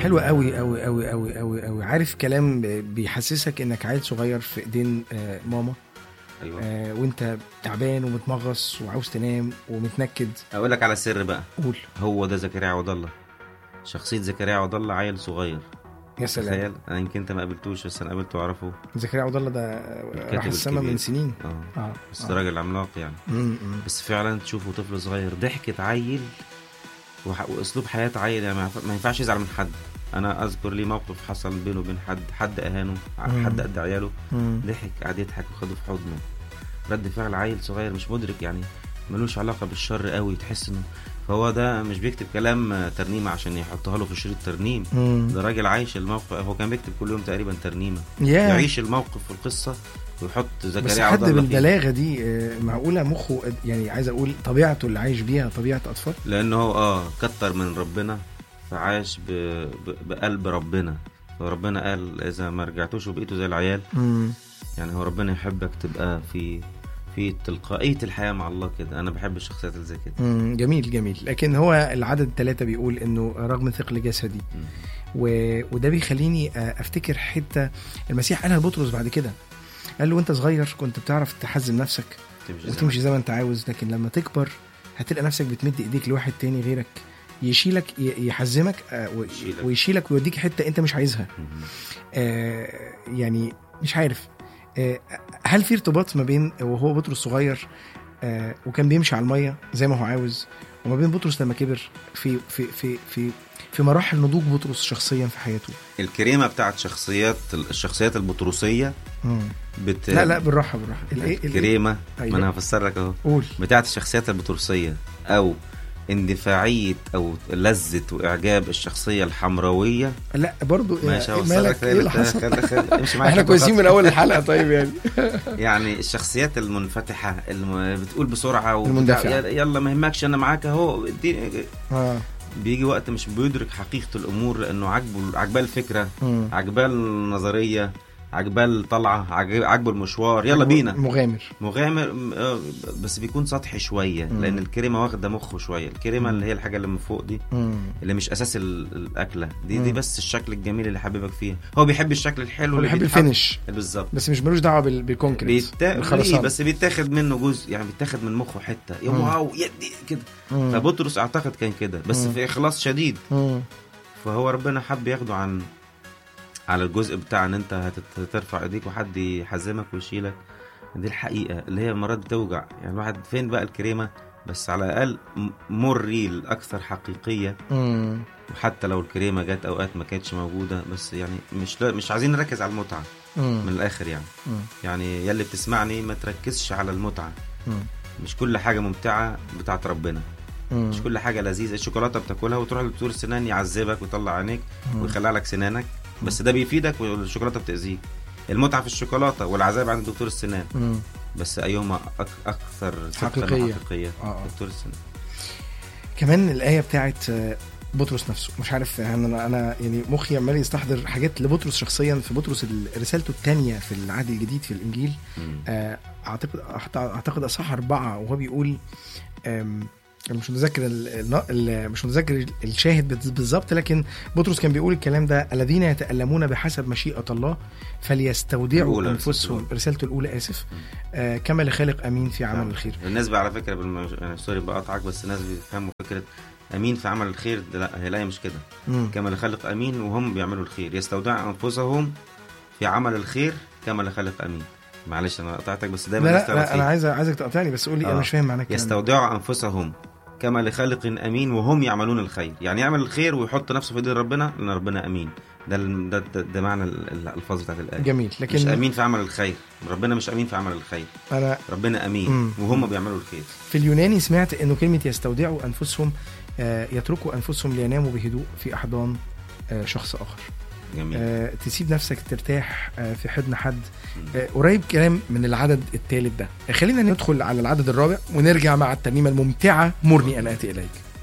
حلو قوي قوي قوي قوي قوي قوي عارف كلام بيحسسك انك عيل صغير في ايدين آه، ماما ايوه آه، وانت تعبان ومتمغص وعاوز تنام ومتنكد اقول لك على سر بقى قول هو ده زكريا عوض الله شخصيه زكريا عوض الله عيل صغير يا سلام تخيل انا يمكن انت ما قابلتوش بس انا قابلته واعرفه زكريا عبد الله ده الكاتب راح السما الكبير. من سنين اه اه بس آه. ده راجل عملاق يعني مم، مم. بس فعلا تشوفه طفل صغير ضحكة عيل وح- واسلوب حياة عيل يعني ما ينفع- ما ينفعش يزعل من حد انا اذكر لي موقف حصل بينه وبين حد حد اهانه مم. حد قد عياله مم. ضحك قعد يضحك وخده في حضنه رد فعل عيل صغير مش مدرك يعني ملوش علاقة بالشر قوي تحس انه فهو ده مش بيكتب كلام آه، ترنيمة عشان يحطها له في شريط ترنيم مم. ده راجل عايش الموقف هو كان بيكتب كل يوم تقريبا ترنيمة يا يعيش الموقف والقصة ويحط بس زكريا حد عبد الله فيه. بالبلاغه دي آه، معقوله مخه يعني عايز اقول طبيعته اللي عايش بيها طبيعه اطفال لانه هو اه كتر من ربنا فعاش ب... ب... بقلب ربنا فربنا قال اذا ما رجعتوش وبقيتوا زي العيال مم. يعني هو ربنا يحبك تبقى في في تلقائيه الحياه مع الله كده انا بحب الشخصيات اللي زي كده مم. جميل جميل لكن هو العدد الثلاثة بيقول انه رغم ثقل جسدي مم. و... وده بيخليني آه، افتكر حته المسيح قالها لبطرس بعد كده قال له وانت صغير كنت بتعرف تحزم نفسك تمشي زي وتمشي زي ما انت عاوز لكن لما تكبر هتلقى نفسك بتمد ايديك لواحد تاني غيرك يشيلك ي- يحزمك آه، و- يشيلك. ويشيلك ويوديك حته انت مش عايزها مم. آه، يعني مش عارف آه، هل في ارتباط ما بين وهو بطرس صغير آه، وكان بيمشي على الميه زي ما هو عاوز وما بين بطرس لما كبر في في في في في مراحل نضوج بطرس شخصيا في حياته الكريمه بتاعت شخصيات الشخصيات البطروسيه مم. بت... لا لا بالراحه بالراحه الايه الإيه؟ الكريمه أيوة. ما انا هفسر لك اهو قول بتاعت الشخصيات البطرسية أو اندفاعية أو لذة وإعجاب الشخصية الحمراوية لا برضو ماشي إيه هوصل مالك لك ايه اللي خلي حصل خلي خلي امشي معايا احنا خطوة كويسين من خطوة. اول الحلقه طيب يعني يعني الشخصيات المنفتحة اللي بتقول بسرعة وبتاع- المندفعة. يلا- يلا ما يهمكش أنا معاك أهو اديني- اه بيجي وقت مش بيدرك حقيقة الأمور لأنه عاجبه عاجباه الفكرة مم. عاجباه النظرية عاجباه الطلعة عاجب- عاجبه المشوار يلا بينا مغامر مغامر م- آه، بس بيكون سطحي شويه مم. لان الكريمه واخده مخه شويه الكريمه اللي هي الحاجه اللي من فوق دي مم. اللي مش اساس ال- الاكله دي مم. دي بس الشكل الجميل اللي حبيبك فيها هو بيحب الشكل الحلو هو اللي بيحب بيتحط- الفينش بالظبط بس مش ملوش دعوه بال- بالكونكريت بيتا... ليه بالخرسانة. بس بيتاخد منه جزء يعني بيتاخد من مخه حته يا مم. واو يدي كده مم. فبطرس اعتقد كان كده بس مم. في اخلاص شديد مم. فهو ربنا حب ياخده عن على الجزء بتاع ان انت هتت- هترفع ايديك وحد يحزمك ويشيلك دي الحقيقه اللي هي مرات بتوجع يعني الواحد فين بقى الكريمه بس على الاقل مور ريل اكثر حقيقيه مم. وحتى لو الكريمه جت اوقات ما كانتش موجوده بس يعني مش مش عايزين نركز على المتعه من مم. الاخر يعني مم. يعني يلي بتسمعني ما تركزش على المتعه مم. مش كل حاجه ممتعه بتاعت ربنا مم. مش كل حاجه لذيذه الشوكولاته بتاكلها وتروح لدكتور السنان يعذبك ويطلع عينيك مم. ويخلع لك سنانك بس ده بيفيدك والشوكولاته بتاذيك المتعه في الشوكولاته والعذاب عند دكتور السنان مم. بس ايهما أك اكثر صدقاً حقيقية. وحقيقيه آه، آه. دكتور السنان كمان الآية بتاعت آه، بطرس نفسه مش عارف يعني انا انا يعني مخي عمال يستحضر حاجات لبطرس شخصيا في بطرس ال- رسالته الثانيه في العهد الجديد في الانجيل مم. آه، اعتقد أعت- اعتقد اصح اربعه وهو بيقول آم، انا مش متذكر ال- ال- ال- مش متذكر الشاهد بت- بالظبط لكن بطرس كان بيقول الكلام ده الذين يتألمون بحسب مشيئة الله فليستودعوا الأولى، انفسهم الأولى. رسالته الاولى اسف مم. آه، كما لخالق امين في عمل الخير الناس بقى على فكره بالم... أنا سوري بقطعك بس الناس بيفهموا فكره امين في عمل الخير ده لا هي لا مش كده مم. كما لخالق امين وهم بيعملوا الخير يستودع انفسهم في عمل الخير كما لخالق امين معلش انا قطعتك بس لا دايما الناس لا, تعرف لا انا فيه. عايز عايزك تقاطعني بس قول لي انا آه. مش فاهم معنى الكلام ده. يستودع انفسهم كما لخالق امين وهم يعملون الخير يعني يعمل الخير ويحط نفسه في ايدين ربنا لان ربنا امين ده ال- ده, ده, ده معنى ال- الالفاظ بتاعت الايه جميل مش لكن امين في عمل الخير ربنا مش امين في عمل الخير انا ربنا امين مم. وهم بيعملوا الخير في اليوناني سمعت انه كلمه يستودعوا انفسهم آه، يتركوا انفسهم ليناموا بهدوء في احضان آه، شخص اخر جميل آه، تسيب نفسك ترتاح آه، في حضن حد مم. آه، قريب كلام من العدد الثالث ده خلينا ندخل على العدد الرابع ونرجع مع الترنيمه الممتعه مرني ان اتي اليك